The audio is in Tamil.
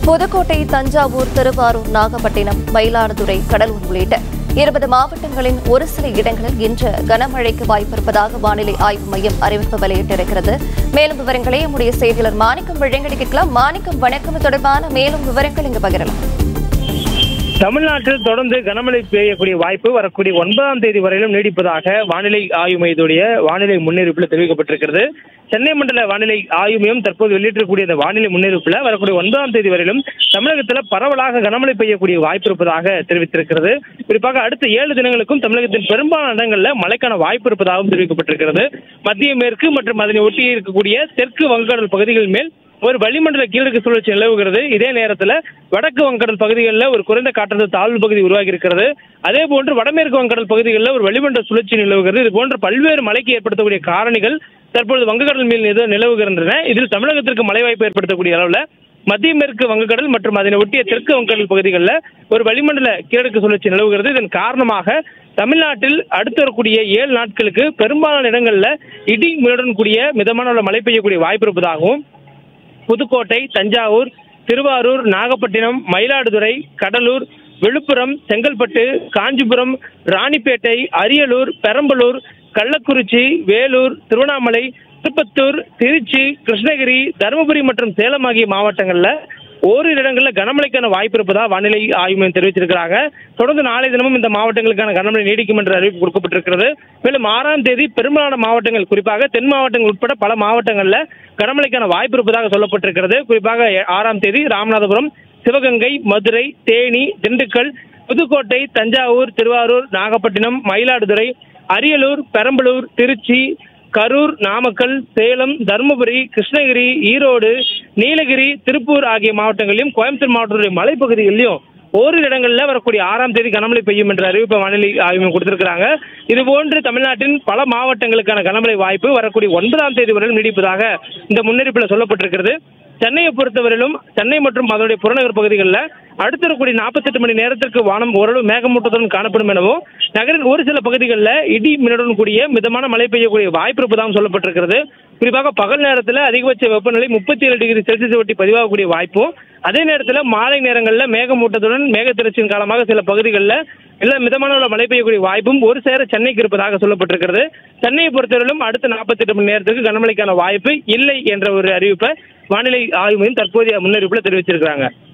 புதுக்கோட்டை தஞ்சாவூர் திருவாரூர் நாகப்பட்டினம் மயிலாடுதுறை கடலூர் உள்ளிட்ட இருபது மாவட்டங்களின் ஒரு சில இடங்களில் இன்று கனமழைக்கு வாய்ப்பிருப்பதாக வானிலை ஆய்வு மையம் அறிவிப்பு வெளியிட்டிருக்கிறது மேலும் விவரங்களை நம்முடைய செய்தியாளர் மாணிக்கம் வழங்கடிக்கலாம் மாணிக்கம் வணக்கம் இது தொடர்பான மேலும் விவரங்கள் இங்கு பகிரலாம் தமிழ்நாட்டில் தொடர்ந்து கனமழை பெய்யக்கூடிய வாய்ப்பு வரக்கூடிய ஒன்பதாம் தேதி வரையிலும் நீடிப்பதாக வானிலை ஆய்வு மையத்துடைய வானிலை முன்னறிவிப்பில் தெரிவிக்கப்பட்டிருக்கிறது சென்னை மண்டல வானிலை ஆய்வு மையம் தற்போது வெளியிட்டிருக்கக்கூடிய இந்த வானிலை முன்னறிவிப்பில் வரக்கூடிய ஒன்பதாம் தேதி வரையிலும் தமிழகத்தில் பரவலாக கனமழை பெய்யக்கூடிய வாய்ப்பு இருப்பதாக தெரிவித்திருக்கிறது குறிப்பாக அடுத்த ஏழு தினங்களுக்கும் தமிழகத்தின் பெரும்பாலான இடங்களில் மழைக்கான வாய்ப்பு இருப்பதாகவும் தெரிவிக்கப்பட்டிருக்கிறது மத்திய மேற்கு மற்றும் அதனை ஒட்டி இருக்கக்கூடிய தெற்கு வங்கக்கடல் பகுதிகள் மேல் ஒரு வளிமண்டல கீழடுக்கு சுழற்சி நிலவுகிறது இதே நேரத்தில் வடக்கு வங்கடல் பகுதிகளில் ஒரு குறைந்த காற்றழுத்த தாழ்வு பகுதி உருவாகி இருக்கிறது அதே போன்று வடமேற்கு வங்கடல் பகுதிகளில் ஒரு வளிமண்டல சுழற்சி நிலவுகிறது இது போன்ற பல்வேறு மழைக்கு ஏற்படுத்தக்கூடிய காரணிகள் தற்பொழுது வங்கக்கடல் மேல் நில- நிலவுகின்றன இதில் தமிழகத்திற்கு மழை வாய்ப்பு ஏற்படுத்தக்கூடிய அளவில் மத்திய மேற்கு வங்கக்கடல் மற்றும் அதனை ஒட்டிய தெற்கு வங்கக்கடல் பகுதிகளில் ஒரு வளிமண்டல கீழடுக்கு சுழற்சி நிலவுகிறது இதன் காரணமாக தமிழ்நாட்டில் அடுத்து வரக்கூடிய ஏழு நாட்களுக்கு பெரும்பாலான இடங்களில் இடி மின்னலுடன் கூடிய மிதமான அளவு மழை பெய்யக்கூடிய வாய்ப்பு இருப்பதாகவும் புதுக்கோட்டை தஞ்சாவூர் திருவாரூர் நாகப்பட்டினம் மயிலாடுதுறை கடலூர் விழுப்புரம் செங்கல்பட்டு காஞ்சிபுரம் ராணிப்பேட்டை அரியலூர் பெரம்பலூர் கள்ளக்குறிச்சி வேலூர் திருவண்ணாமலை திருப்பத்தூர் திருச்சி கிருஷ்ணகிரி தருமபுரி மற்றும் சேலம் ஆகிய மாவட்டங்களில் ஓரிரு இடங்களில் கனமழைக்கான வாய்ப்பு இருப்பதா வானிலை ஆய்வு மையம் தெரிவிச்சிருக்கிறாங்க தொடர்ந்து நாளை தினமும் இந்த மாவட்டங்களுக்கான கனமழை நீடிக்கும் என்ற அறிவிப்பு கொடுக்கப்பட்டிருக்கிறது மேலும் ஆறாம் தேதி பெரும்பாலான மாவட்டங்கள் குறிப்பாக தென் மாவட்டங்கள் உட்பட பல மாவட்டங்களில் கனமழைக்கான வாய்ப்பு இருப்பதாக சொல்லப்பட்டிருக்கிறது குறிப்பாக எ- ஆறாம் தேதி ராமநாதபுரம் சிவகங்கை மதுரை தேனி திண்டுக்கல் புதுக்கோட்டை தஞ்சாவூர் திருவாரூர் நாகப்பட்டினம் மயிலாடுதுறை அரியலூர் பெரம்பலூர் திருச்சி கரூர் நாமக்கல் சேலம் தருமபுரி கிருஷ்ணகிரி ஈரோடு நீலகிரி திருப்பூர் ஆகிய மாவட்டங்களிலும் கோயம்புத்தூர் மாவட்டத்துடைய மலைப்பகுதிகளிலும் ஓரிரு இடங்களில் வரக்கூடிய ஆறாம் தேதி கனமழை பெய்யும் என்ற அறிவிப்பை வானிலை ஆய்வு மையம் கொடுத்திருக்கிறாங்க இதுபோன்று தமிழ்நாட்டின் பல மாவட்டங்களுக்கான கனமழை வாய்ப்பு வரக்கூடிய ஒன்பதாம் தேதி வரையிலும் நீடிப்பதாக இந்த முன்னறிப்பில் சொல்லப்பட்டிருக்கிறது சென்னையை பொறுத்தவரையிலும் சென்னை மற்றும் அதனுடைய புறநகர் பகுதிகளில் அடுத்த இருக்கக்கூடிய நாற்பத்தெட்டு மணி நேரத்திற்கு வானம் ஓரளவு மேகமூட்டத்துடன் காணப்படும் எனவும் நகரின் ஒரு சில பகுதிகளில் இடி மின்னலுடன் கூடிய மிதமான மழை பெய்யக்கூடிய வாய்ப்பு இருப்பதாகவும் சொல்லப்பட்டிருக்கிறது குறிப்பாக பகல் நேரத்தில் அதிகபட்ச வெப்பநிலை முப்பத்தி ஏழு டிகிரி செல்சியஸ் ஒட்டி பதிவாகக்கூடிய வாய்ப்பும் அதே நேரத்தில் மாலை நேரங்களில் மேகமூட்டத்துடன் மேகத்திரச்சின் காலமாக சில பகுதிகளில் இல்ல மிதமான அளவுல மழை பெய்யக்கூடிய வாய்ப்பும் ஒரு சேர சென்னைக்கு இருப்பதாக சொல்லப்பட்டிருக்கிறது சென்னையை பொறுத்தவரையிலும் அடுத்த 48 மணி நேரத்துக்கு கனமழைக்கான வாய்ப்பு இல்லை என்ற ஒரு அறிவிப்பை வானிலை ஆய்வு மையம் தற்போதைய முன்னறிவிப்புல தெரிவிச்சிருக்காங்க